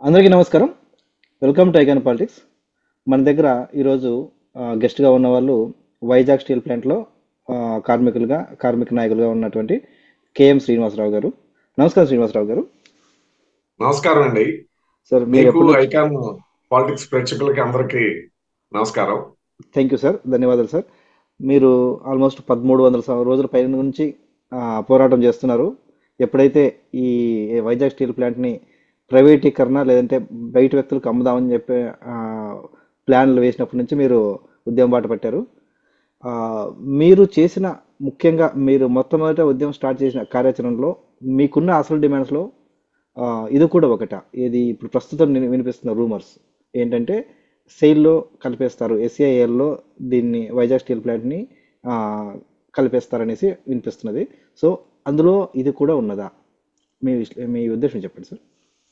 అందరికీ నమస్కారం welcome to icon politics మన దగ్గర ఈరోజు ఆ, గెస్ట్గా ఉన్న వాళ్ళు వైజాగ్ స్టీల్ ప్లాంట్లో ఆ, కార్మికులుగా కార్మిక నాయకులుగా ఉన్నటువంటి కేఎం శ్రీనివాసరావు గారు నమస్కారం శ్రీనివాసరావు గారు నమస్కారం అండి సార్ మీరు మీకు ఎప్పుడు ఐకాన్ పాలిటిక్స్ ప్రేక్షకులకి అందరికీ నమస్కారం థ్యాంక్ యూ సార్ ధన్యవాదాలు సార్ మీరు ఆల్మోస్ట్ పదమూడు వందల సం- రోజుల పైన నుంచి ఆ, పోరాటం చేస్తున్నారు ఎప్పుడైతే ఈ వైజాగ్ స్టీల్ ప్లాంట్ని ప్రైవేటీకరణ లేదంటే బయట వ్యక్తులకు అమ్ముదామని చెప్పి ఆ, ప్లాన్లు వేసినప్పటి నుంచి మీరు ఉద్యమం బాట పట్టారు ఆ, మీరు చేసిన ముఖ్యంగా మీరు మొట్టమొదట ఉద్యమం స్టార్ట్ చేసిన కార్యాచరణలో మీకున్న అసలు డిమాండ్స్లో ఆ, ఇది కూడా ఒకట ఇది ఇప్పుడు ప్రస్తుతం నేను వినిపిస్తున్న రూమర్స్ ఏంటంటే సెయిల్లో కలిపేస్తారు ఎస్ఏఐఎల్లో దీన్ని వైజాగ్ స్టీల్ ప్లాంట్ని ఆ, కలిపేస్తారనేసి వినిపిస్తున్నది సో అందులో ఇది కూడా ఉన్నదా మీ విశ్లే- మీ ఉద్దేశం చెప్పండి సార్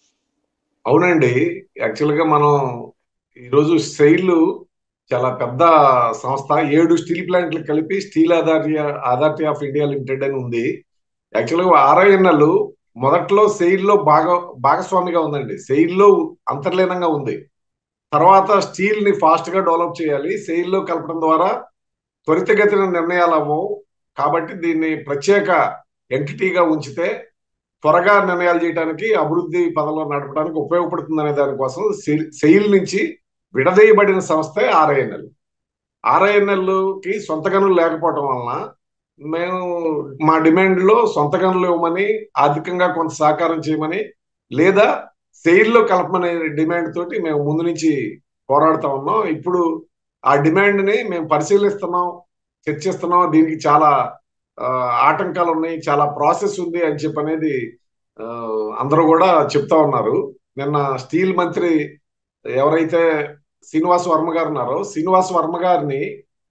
అవునండి యాక్చువల్ గా మనం ఈరోజు సెయిల్ చాలా పెద్ద సంస్థ ఏడు స్టీల్ ప్లాంట్లు కలిపి steel authority authority of India limited అని ఉంది యాక్చువల్ గా ఆర్ఐఎన్ఎల్ మొదట్లో సెయిల్ లో భాగ భాగస్వామిగా ఉందండి సెయిల్ లో అంతర్లీనంగా ఉంది తర్వాత స్టీల్ ని ఫాస్ట్ గా డెవలప్ చేయాలి సెయిల్ లో కలపడం ద్వారా త్వరితగతిన నిర్ణయాలు అవ్వవు కాబట్టి దీన్ని ప్రత్యేక ఎంటిటీగా ఉంచితే త్వరగా నిర్ణయాలు చేయడానికి అభివృద్ధి పదంలో నడపడానికి ఉపయోగపడుతుందనే దానికోసం సెయిల్ సెయిల్ నుంచి విడదీయబడిన సంస్థే ఆర్ఐఎన్ఎల్ ఆర్ఐఎన్ఎల్ కి సొంత గనులు లేకపోవడం వలన మేము మా డిమాండ్ లో సొంత గనులు ఇవ్వమని ఆర్థికంగా కొంత సహకారం చేయమని లేదా సెయిల్ లో కలపమనే డిమాండ్ తోటి మేము ముందు నుంచి పోరాడుతా ఉన్నాం ఇప్పుడు ఆ డిమాండ్ ని మేము పరిశీలిస్తున్నాం చర్చిస్తున్నాం దీనికి చాలా ఆ, ఆటంకాలు ఉన్నాయి చాలా ప్రాసెస్ ఉంది అని చెప్పి అనేది ఆ, అందరూ కూడా చెప్తా ఉన్నారు నిన్న స్టీల్ మంత్రి ఎవరైతే శ్రీనివాస్ వర్మ గారు ఉన్నారో శ్రీనివాస్ వర్మ గారిని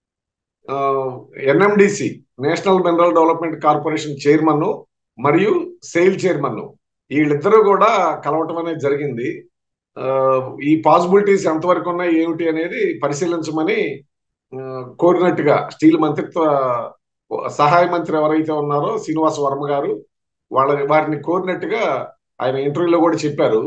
NMDC national mineral development corporation chairman మరియు సెయిల్ చైర్మన్ వీళ్ళిద్దరూ కూడా కలవటం అనేది జరిగింది ఆ, ఈ పాసిబిలిటీస్ ఎంతవరకు ఉన్నాయి ఏమిటి అనేది పరిశీలించమని ఆ, కోరినట్టుగా స్టీల్ మంత్రిత్వ సహాయ మంత్రి ఎవరైతే ఉన్నారో శ్రీనివాస్ వర్మ గారు వాళ్ళ వారిని కోరినట్టుగా ఆయన ఇంటర్వ్యూలో కూడా చెప్పారు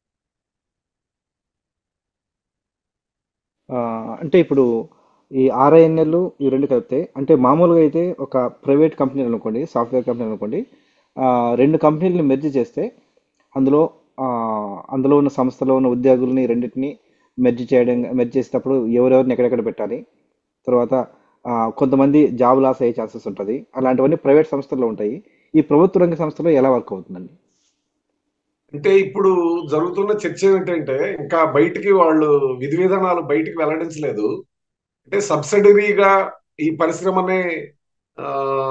ఆ, అంటే ఇప్పుడు ఈ ఆర్ఐఎన్ఎల్ ఈ రెండు కలిపితే అంటే మామూలుగా అయితే ఒక ప్రైవేట్ కంపెనీ అనుకోండి సాఫ్ట్వేర్ కంపెనీ అనుకోండి ఆ, రెండు కంపెనీలను మెర్జ్ చేస్తే అందులో ఆ, అందులో ఉన్న సంస్థలో ఉన్న ఉద్యోగుల్ని రెండింటిని మెర్జ్ చేయడం మెర్జ్ చేసేటప్పుడు ఎవరెవరిని ఎక్కడెక్కడ పెట్టాలి తర్వాత ఆ, కొంతమంది జాబ్ లాస్ అయ్యే ఛాన్సెస్ ఉంటుంది అలాంటివన్నీ ప్రైవేట్ సంస్థల్లో ఉంటాయి ఈ ప్రభుత్వ రంగ సంస్థలో ఎలా వర్క్ అవుతుందండి అంటే ఇప్పుడు జరుగుతున్న చర్చ ఏంటంటే ఇంకా బయటికి వాళ్ళు విధి విధానాలు బయటికి వెల్లడించలేదు అంటే సబ్సిడరీగా ఈ పరిశ్రమని ఆ,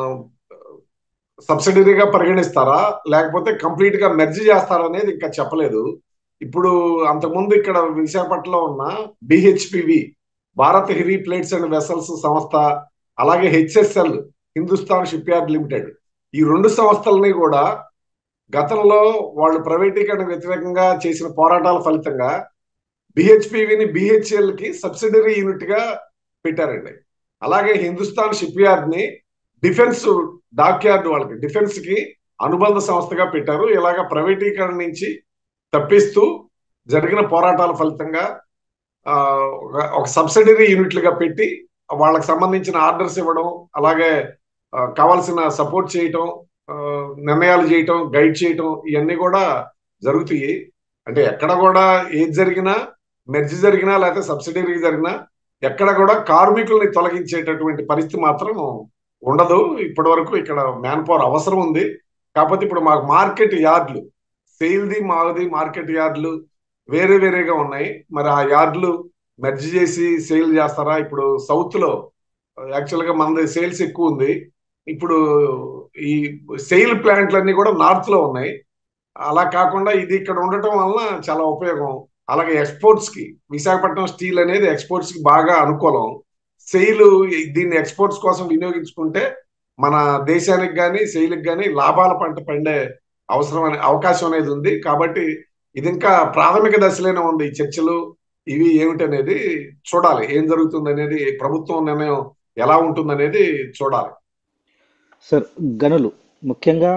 సబ్సిడరీగా పరిగణిస్తారా లేకపోతే కంప్లీట్ గా మెర్జ్ చేస్తారా అనేది ఇంకా చెప్పలేదు ఇప్పుడు అంతకుముందు ఇక్కడ విశాఖపట్నంలో ఉన్న BHPV Bharat heavy plates and vessels సంస్థ అలాగే HSL Hindustan shipyard limited ఈ రెండు సంస్థలని కూడా గతంలో వాళ్ళు ప్రైవేటీకరణ వ్యతిరేకంగా చేసిన పోరాటాల ఫలితంగా బిహెచ్పివిని బిహెచ్ఎల్ కి సబ్సిడరీ యూనిట్ గా పెట్టారండి అలాగే హిందుస్థాన్ షిప్ యార్డ్ ని డిఫెన్స్ డాక్ యార్డ్ వాళ్ళకి డిఫెన్స్ కి అనుబంధ సంస్థగా పెట్టారు ఇలాగ ప్రైవేటీకరణ నుంచి తప్పిస్తూ జరిగిన పోరాటాల ఫలితంగా ఆ, ఒక- ఒక సబ్సిడరీ యూనిట్లుగా పెట్టి వాళ్ళకి సంబంధించిన ఆర్డర్స్ ఇవ్వడం అలాగే ఆ, కావాల్సిన సపోర్ట్ చేయటం ఆ, నిర్ణయాలు చేయటం గైడ్ చేయటం ఇవన్నీ కూడా జరుగుతాయి అంటే ఎక్కడ కూడా ఏది జరిగినా మెర్జ్ జరిగినా లేకపోతే సబ్సిడరీ జరిగినా ఎక్కడ కూడా కార్మికుల్ని తొలగించేటటువంటి పరిస్థితి మాత్రం ఉండదు ఇప్పటి వరకు ఇక్కడ మ్యాన్ పవర్ అవసరం ఉంది కాకపోతే ఇప్పుడు మాకు మార్కెట్ యార్డ్లు సేల్ది మాది మార్కెట్ యార్డ్లు వేరే వేరేగా ఉన్నాయి మరి ఆ యార్డ్లు మెర్జ్ చేసి సేల్ చేస్తారా ఇప్పుడు సౌత్ లో యాక్చువల్ గా మనది సేల్స్ ఎక్కువ ఉంది ఇప్పుడు ఈ సెయిల్ ప్లాంట్లన్నీ కూడా నార్త్ లో ఉన్నాయి అలా కాకుండా ఇది ఇక్కడ ఉండటం వలన చాలా ఉపయోగం అలాగే ఎక్స్పోర్ట్స్ కి విశాఖపట్నం స్టీల్ అనేది ఎక్స్పోర్ట్స్ కి బాగా అనుకూలం సెయిల్ దీన్ని ఎక్స్పోర్ట్స్ కోసం వినియోగించుకుంటే మన దేశానికి కానీ సెయిల్కి కానీ లాభాల పంట పండే అవసరం అనే అవకాశం అనేది ఉంది కాబట్టి ఇది ఇంకా ప్రాథమిక దశలోనే ఉంది ఈ చర్చలు ఇవి ఏమిటనేది చూడాలి ఏం జరుగుతుంది అనేది ప్రభుత్వం నిర్ణయం ఎలా ఉంటుందనేది చూడాలి సార్ గనులు ముఖ్యంగా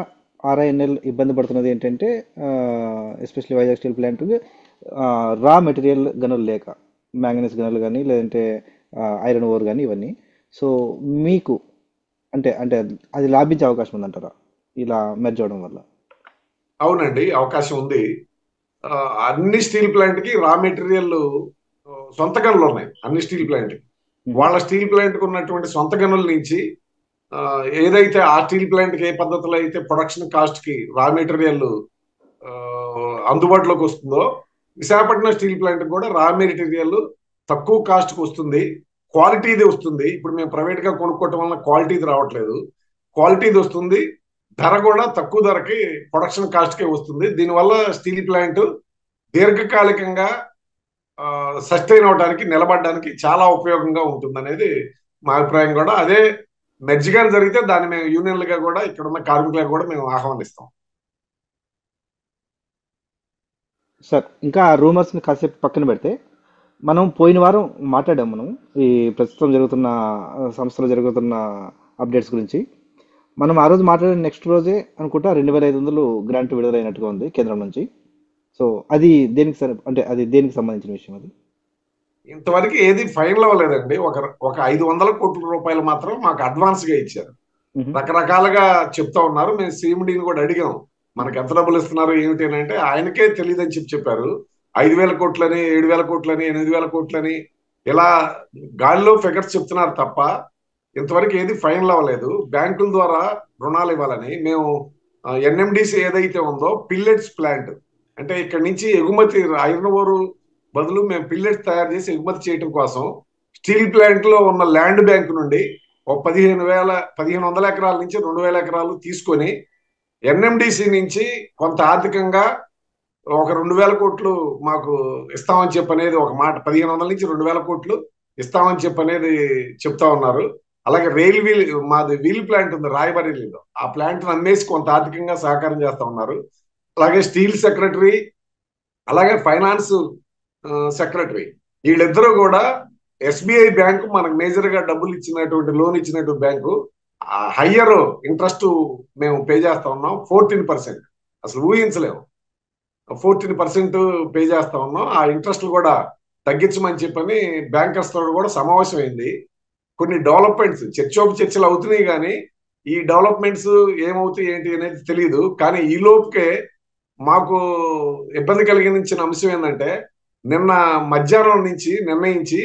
ఆర్ఐఎన్ఎల్ ఇబ్బంది పడుతున్నది ఏంటంటే especially Vizag steel plant raw material గనులు లేక మ్యాంగనీస్ గనులు కానీ లేదంటే ఐరన్ ఓర్ కానీ ఇవన్నీ సో మీకు అంటే అంటే అది లాభించే అవకాశం ఉందంటారా ఇలా మెర్జ్ అవడం వల్ల అవునండి అవకాశం ఉంది ఆ, అన్ని స్టీల్ ప్లాంట్ కి రా మెటీరియల్ సొంత గనులు ఉన్నాయి అన్ని స్టీల్ ప్లాంట్ వాళ్ళ స్టీల్ ప్లాంట్ కు ఉన్నటువంటి సొంత గనుల నుంచి ఆ, ఏదైతే ఆ స్టీల్ ప్లాంట్ కి ఏ పద్ధతిలో అయితే ప్రొడక్షన్ కాస్ట్ కి రా మెటీరియల్ అందుబాటులోకి వస్తుందో విశాఖపట్నం స్టీల్ ప్లాంట్ కూడా రా మెటీరియల్ తక్కువ కాస్ట్ కి వస్తుంది క్వాలిటీది వస్తుంది ఇప్పుడు మేము ప్రైవేట్ గా కొనుక్కోవటం వల్ల క్వాలిటీది రావట్లేదు క్వాలిటీది వస్తుంది ధర కూడా తక్కువ ధరకి ప్రొడక్షన్ కాస్ట్ కే వస్తుంది దీనివల్ల స్టీల్ ప్లాంట్ దీర్ఘకాలికంగా సస్టైన్ అవడానికి నిలబడడానికి చాలా ఉపయోగంగా ఉంటుంది అనేది మా అభిప్రాయం కూడా అదే మెర్జిగా జరిగితే దాన్ని మేము యూనియన్లుగా కూడా ఇక్కడ ఉన్న కార్మికులుగా కూడా మేము ఆహ్వానిస్తాం సార్ ఇంకా ఆ రూమర్స్ని కాసేపు పక్కన పెడితే మనం పోయిన వారం మాట్లాడాం మనం ఈ ప్రస్తుతం జరుగుతున్న ఆ, సంస్థలో జరుగుతున్న అప్డేట్స్ గురించి మనం ఆ రోజు మాట్లాడిన నెక్స్ట్ రోజే అనుకుంటా రెండు వేల ఐదు వందలు గ్రాంట్ విడుదలైనట్టుగా ఉంది కేంద్రం నుంచి సో అది దేనికి సరి అంటే అది దేనికి సంబంధించిన విషయం అది ఇంతవరకు ఏది ఫైనల్ అవ్వలేదండి ఒక ఒక ఐదు వందల కోట్ల రూపాయలు మాత్రం మాకు అడ్వాన్స్ గా ఇచ్చారు మ్మ్. రకరకాలుగా చెప్తా ఉన్నారు మేము సిఎండిని కూడా అడిగాం మనకి ఎంత డబ్బులు ఇస్తున్నారు ఏమిటి అని అంటే ఆయనకే తెలియదని చెప్పి చెప్పారు ఐదు వేల కోట్లని ఏడు వేల కోట్లని ఎనిమిది వేల కోట్లని ఇలా గాలిలో ఫిగర్స్ చెప్తున్నారు తప్ప ఇంతవరకు ఏది ఫైనల్ అవ్వలేదు బ్యాంకుల ద్వారా రుణాలు ఇవ్వాలని మేము ఎన్ఎండిసి ఏదైతే ఉందో పిల్లెట్స్ ప్లాంట్ అంటే ఇక్కడ నుంచి ఎగుమతి ఐరన్ ఓరు బదులు మేము పిల్లెట్స్ తయారు చేసి ఎగుమతి చేయడం కోసం స్టీల్ ప్లాంట్ లో ఉన్న ల్యాండ్ బ్యాంక్ నుండి ఒక పదిహేను వేల పదిహేను వందల ఎకరాల నుంచి రెండు వేల ఎకరాలు తీసుకొని ఎన్ఎండిసి నుంచి కొంత ఆర్థికంగా ఒక రెండు వేల కోట్లు మాకు ఇస్తామని చెప్పనేది ఒక మాట పదిహేను వందల నుంచి రెండు వేల కోట్లు ఇస్తామని చెప్పనేది చెప్తా ఉన్నారు అలాగే రైల్ వీల్ మాది వీల్ ప్లాంట్ ఉంది రాయబరేలీలో ఆ ప్లాంట్ అమ్మేసి కొంత ఆర్థికంగా సహకారం చేస్తా ఉన్నారు అలాగే స్టీల్ సెక్రటరీ అలాగే ఫైనాన్స్ సెక్రటరీ వీళ్ళిద్దరూ కూడా ఎస్బీఐ బ్యాంకు మనకు మేజర్ గా డబ్బులు ఇచ్చినటువంటి లోన్ ఇచ్చినటువంటి బ్యాంకు హయ్యర్ ఇంట్రెస్ట్ మేము పే చేస్తా ఉన్నాం ఫోర్టీన్ పర్సెంట్ అసలు ఊహించలేము ఫోర్టీన్ పర్సెంట్ పే చేస్తా ఉన్నాం ఆ ఇంట్రెస్ట్ కూడా తగ్గించమని చెప్పని బ్యాంకర్స్ తో కూడా సమావేశం అయింది కొన్ని డెవలప్మెంట్స్ చర్చోపు చర్చలు అవుతున్నాయి కానీ ఈ డెవలప్మెంట్స్ ఏమవుతాయి ఏంటి అనేది తెలియదు కానీ ఈ లోపుకే మాకు ఇబ్బంది కలిగించిన అంశం ఏంటంటే నిన్న మధ్యాహ్నం నుంచి నిర్ణయించి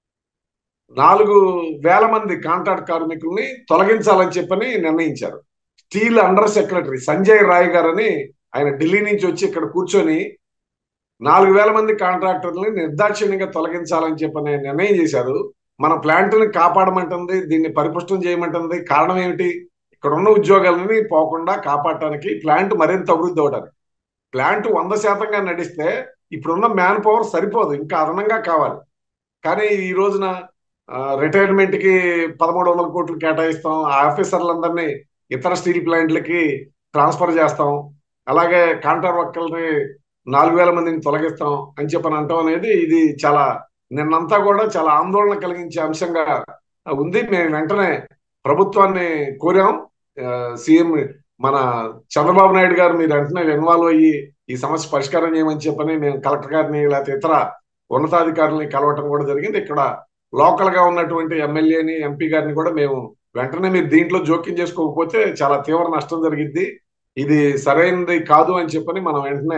నాలుగు వేల మంది కాంట్రాక్ట్ కార్మికుల్ని తొలగించాలని చెప్పని నిర్ణయించారు steel under secretary Sanjay Rai గారని ఆయన ఢిల్లీ నుంచి వచ్చి ఇక్కడ కూర్చొని నాలుగు వేల మంది కాంట్రాక్టర్ని నిర్దాక్షిణ్యంగా తొలగించాలని చెప్పని నిర్ణయం చేశారు మన ప్లాంట్ ని కాపాడమంటుంది దీన్ని పరిపుష్టం చేయమంటుంది కారణం ఏమిటి ఇక్కడ ఉన్న ఉద్యోగాలని పోకుండా కాపాడటానికి ప్లాంట్ మరింత అభివృద్ధి అవడానికి ప్లాంట్ వంద శాతంగా నడిస్తే ఇప్పుడున్న మ్యాన్ పవర్ సరిపోదు ఇంకా అదనంగా కావాలి కానీ ఈ రోజున రిటైర్మెంట్ కి పదమూడు వందల కోట్లు కేటాయిస్తాం ఆ ఆఫీసర్లందరినీ ఇతర స్టీల్ ప్లాంట్లకి ట్రాన్స్ఫర్ చేస్తాం అలాగే కాంట్రాక్ట్ వర్కర్ని నాలుగు వేల మందిని తొలగిస్తాం అని చెప్పని అంటాం అనేది ఇది చాలా నిన్నంతా కూడా చాలా ఆందోళన కలిగించే అంశంగా ఉంది మేము వెంటనే ప్రభుత్వాన్ని కోరాం సీఎం మన చంద్రబాబు నాయుడు గారు మీరు వెంటనే ఇన్వాల్వ్ అయ్యి ఈ సమస్య పరిష్కారం చేయమని చెప్పని మేము కలెక్టర్ గారిని లేకపోతే ఇతర ఉన్నతాధికారులని కలవటం కూడా జరిగింది ఇక్కడ లోకల్ గా ఉన్నటువంటి ఎమ్మెల్యేని ఎంపీ గారిని కూడా మేము వెంటనే మీరు దీంట్లో జోక్యం చేసుకోకపోతే చాలా తీవ్ర నష్టం జరిగింది ఇది సరైనది కాదు అని చెప్పని మనం వెంటనే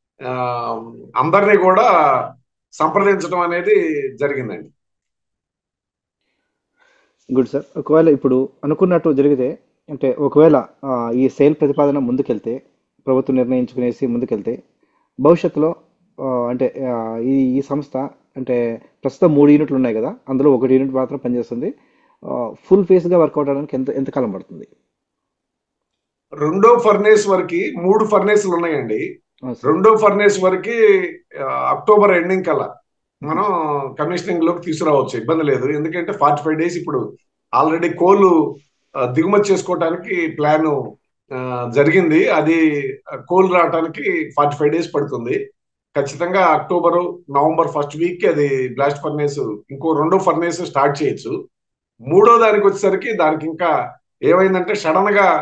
అందరినీ కూడా సంప్రదించడం అనేది జరిగిందండి గుడ్ సార్ ఒకవేళ ఇప్పుడు అనుకున్నట్టు జరిగితే అంటే ఒకవేళ ఈ సేల్ ప్రతిపాదన ముందుకెళ్తే ప్రభుత్వం నిర్ణయించుకునేసి ముందుకెళ్తే భవిష్యత్తులో అంటే ఈ ఈ సంస్థ అంటే ప్రస్తుతం మూడు యూనిట్లు ఉన్నాయి కదా అందులో ఒకటి యూనిట్ మాత్రం పనిచేస్తుంది ఫుల్ ఫేస్ గా వర్కౌట్ అవడానికి ఎంత ఎంత కాలం పడుతుంది రెండో ఫర్నేస్ వరకు మూడు ఫర్నేస్లు ఉన్నాయండి రెండో ఫర్నేస్ వరకు అక్టోబర్ ఎండింగ్ కల్లా మనం కమిషనింగ్ లోకి తీసుకురావచ్చు ఇబ్బంది లేదు ఎందుకంటే ఫార్టీ ఫైవ్ డేస్ ఇప్పుడు ఆల్రెడీ కోలు దిగుమతి చేసుకోవటానికి ప్లాన్ జరిగింది అది కోల్ రావడానికి ఫార్టీ ఫైవ్ డేస్ పడుతుంది ఖచ్చితంగా అక్టోబర్ నవంబర్ ఫస్ట్ వీక్ అది బ్లాస్ట్ ఫర్నేస్ ఇంకో రెండో ఫర్నేస్ స్టార్ట్ చేయొచ్చు మూడో దానికి వచ్చేసరికి దానికి ఇంకా ఏమైందంటే సడన్ గా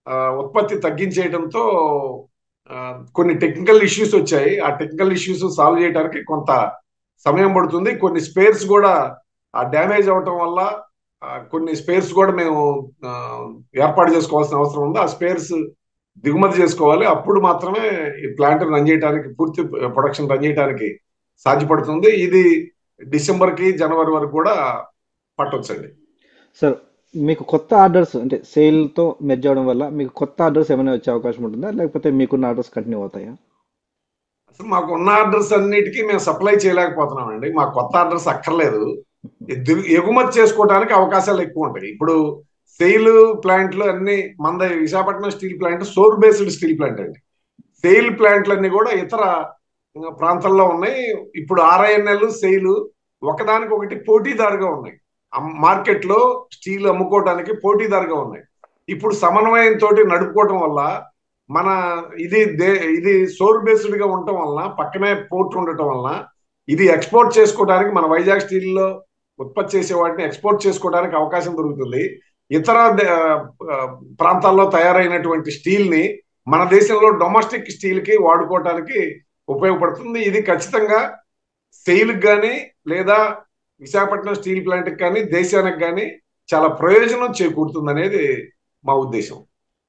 ఆ, ఉత్పత్తి తగ్గించేయడంతో ఆ, కొన్ని టెక్నికల్ ఇష్యూస్ వచ్చాయి ఆ టెక్నికల్ ఇష్యూస్ సాల్వ్ చేయడానికి కొంత సమయం పడుతుంది కొన్ని స్పేర్స్ కూడా ఆ డ్యామేజ్ అవటం వల్ల ఆ, కొన్ని స్పేర్స్ కూడా మేము ఆ, ఏర్పాటు చేసుకోవాల్సిన అవసరం ఉంది ఆ స్పేర్స్ దిగుమతి చేసుకోవాలి అప్పుడు మాత్రమే ఈ ప్లాంట్ రన్ చేయడానికి పూర్తి ప్రొడక్షన్ రన్ చేయడానికి సాధ్యపడుతుంది ఇది డిసెంబర్ కి జనవరి వరకు కూడా పట్టొచ్చండి సార్ మీకు కొత్త ఆర్డర్స్ అంటే సేల్తో మెర్జ్ అవడం వల్ల మీకు కొత్త ఆర్డర్స్ ఏమైనా వచ్చే అవకాశం ఉంటుందా లేకపోతే మీకున్న ఆర్డర్స్ కంటిన్యూ అవుతాయా అసలు మాకు ఉన్న ఆర్డర్స్ అన్నిటికీ మేము సప్లై చేయలేకపోతున్నామండి మాకు కొత్త ఆర్డర్స్ అక్కర్లేదు దిగు- ఎగుమతి చేసుకోవడానికి అవకాశాలు ఎక్కువ ఉంటాయి ఇప్పుడు సెయిల్ ప్లాంట్లు అన్ని మన Visakhapatnam steel plant shore based steel plant అండి సెయిల్ ప్లాంట్లు అన్ని కూడా ఇతర ప్రాంతాల్లో ఉన్నాయి ఇప్పుడు ఆర్ఐఎన్ఎల్ సెయిల్ ఒకదానికి ఒకటి పోటీదారుగా ఉన్నాయి మార్కెట్ లో స్టీల్ అమ్ముకోవడానికి పోటీదారుగా ఉన్నాయి ఇప్పుడు సమన్వయంతో నడుపుకోవటం వల్ల మన ఇది దే ఇది సోర్ బేస్డ్ గా ఉండటం వలన పక్కనే పోర్ట్ ఉండటం వలన ఇది ఎక్స్పోర్ట్ చేసుకోవడానికి మన వైజాగ్ స్టీల్ లో ఉత్పత్తి చేసే వాటిని ఎక్స్పోర్ట్ చేసుకోవడానికి అవకాశం దొరుకుతుంది ఇతర దే- ఆ, ప్రాంతాల్లో తయారైనటువంటి స్టీల్ ని మన దేశంలో డొమెస్టిక్ స్టీల్ కి వాడుకోవడానికి ఉపయోగపడుతుంది ఇది ఖచ్చితంగా సెయిల్ కానీ లేదా విశాఖపట్నం స్టీల్ ప్లాంట్ కానీ దేశానికి కానీ చాలా ప్రయోజనం చేకూరుతుంది అనేది మా ఉద్దేశం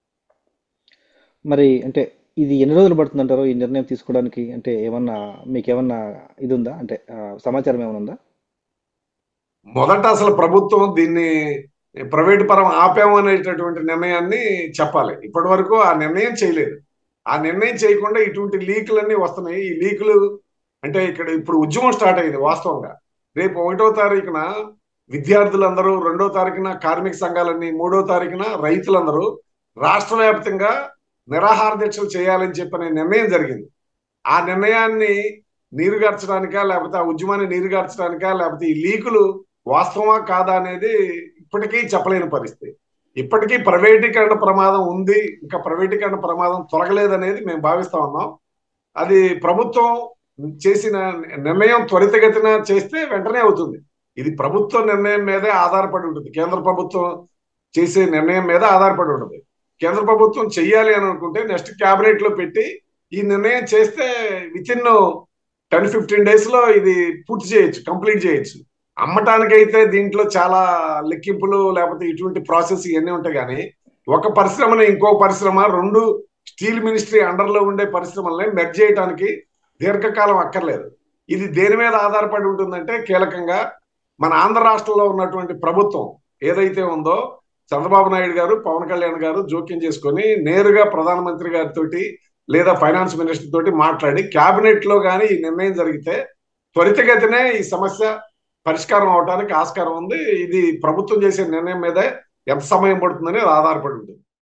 మరి అంటే ఇది ఎన్ని రోజులు పడుతుంది అంటారు ఈ నిర్ణయం తీసుకోవడానికి అంటే ఏమన్నా మీకు ఏమన్నా ఇది ఉందా అంటే ఆ, సమాచారం ఏమైనా ఉందా మొదట అసలు ప్రభుత్వం దీన్ని ప్రైవేట్ పరం ఆపాము అనేటటువంటి నిర్ణయాన్ని చెప్పాలి ఇప్పటి వరకు ఆ నిర్ణయం చేయలేదు ఆ నిర్ణయం చేయకుండా ఇటువంటి లీకులన్నీ వస్తున్నాయి ఈ లీకులు అంటే ఇక్కడ ఇప్పుడు ఉద్యమం స్టార్ట్ అయింది వాస్తవంగా రేపు ఒకటో తారీఖున విద్యార్థులందరూ రెండో తారీఖున కార్మిక సంఘాలన్నీ మూడో తారీఖున రైతులందరూ రాష్ట్ర వ్యాప్తంగా నిరాహార దీక్షలు చేయాలని చెప్పిన నిర్ణయం జరిగింది ఆ నిర్ణయాన్ని నీరుగార్చడానికా లేకపోతే ఆ ఉద్యమాన్ని నీరుగార్చడానికా లేకపోతే ఈ లీకులు వాస్తవమా కాదా అనేది ఇప్పటికీ చెప్పలేని పరిస్థితి ఇప్పటికీ ప్రైవేటీకరణ ప్రమాదం ఉంది ఇంకా ప్రైవేటీకరణ ప్రమాదం తొలగలేదనేది మేము భావిస్తా ఉన్నాం అది ప్రభుత్వం చేసిన నిర్ణయం త్వరితగతిన చేస్తే వెంటనే అవుతుంది ఇది ప్రభుత్వ నిర్ణయం మీదే ఆధారపడి ఉంటుంది కేంద్ర ప్రభుత్వం చేసే నిర్ణయం మీద ఆధారపడి ఉంటుంది కేంద్ర ప్రభుత్వం చెయ్యాలి అని అనుకుంటే నెక్స్ట్ క్యాబినెట్ లో పెట్టి ఈ నిర్ణయం చేస్తే within ten fifteen days లో ఇది పూర్తి చేయొచ్చు కంప్లీట్ చేయొచ్చు అమ్మటానికైతే దీంట్లో చాలా లెక్కింపులు లేకపోతే ఇటువంటి ప్రాసెస్ ఇవన్నీ ఉంటాయి కానీ ఒక పరిశ్రమని ఇంకో పరిశ్రమ రెండు స్టీల్ మినిస్ట్రీ అండర్ లో ఉండే పరిశ్రమల్ని మెర్జ్ చేయడానికి దీర్ఘకాలం అక్కర్లేదు ఇది దేని మీద ఆధారపడి ఉంటుందంటే కీలకంగా మన ఆంధ్ర రాష్ట్రంలో ఉన్నటువంటి ప్రభుత్వం ఏదైతే ఉందో చంద్రబాబు నాయుడు గారు పవన్ కళ్యాణ్ గారు జోక్యం చేసుకొని నేరుగా ప్రధానమంత్రి గారితో లేదా ఫైనాన్స్ మినిస్టర్ తోటి మాట్లాడి క్యాబినెట్ లో కానీ ఈ నిర్ణయం జరిగితే త్వరితగతినే ఈ సమస్య పరిష్కారం అవడానికి ఆస్కారం ఉంది ఇది ప్రభుత్వం చేసే నిర్ణయం మీదే ఎంత సమయం పడుతుందని అది ఆధారపడి ఉంటుంది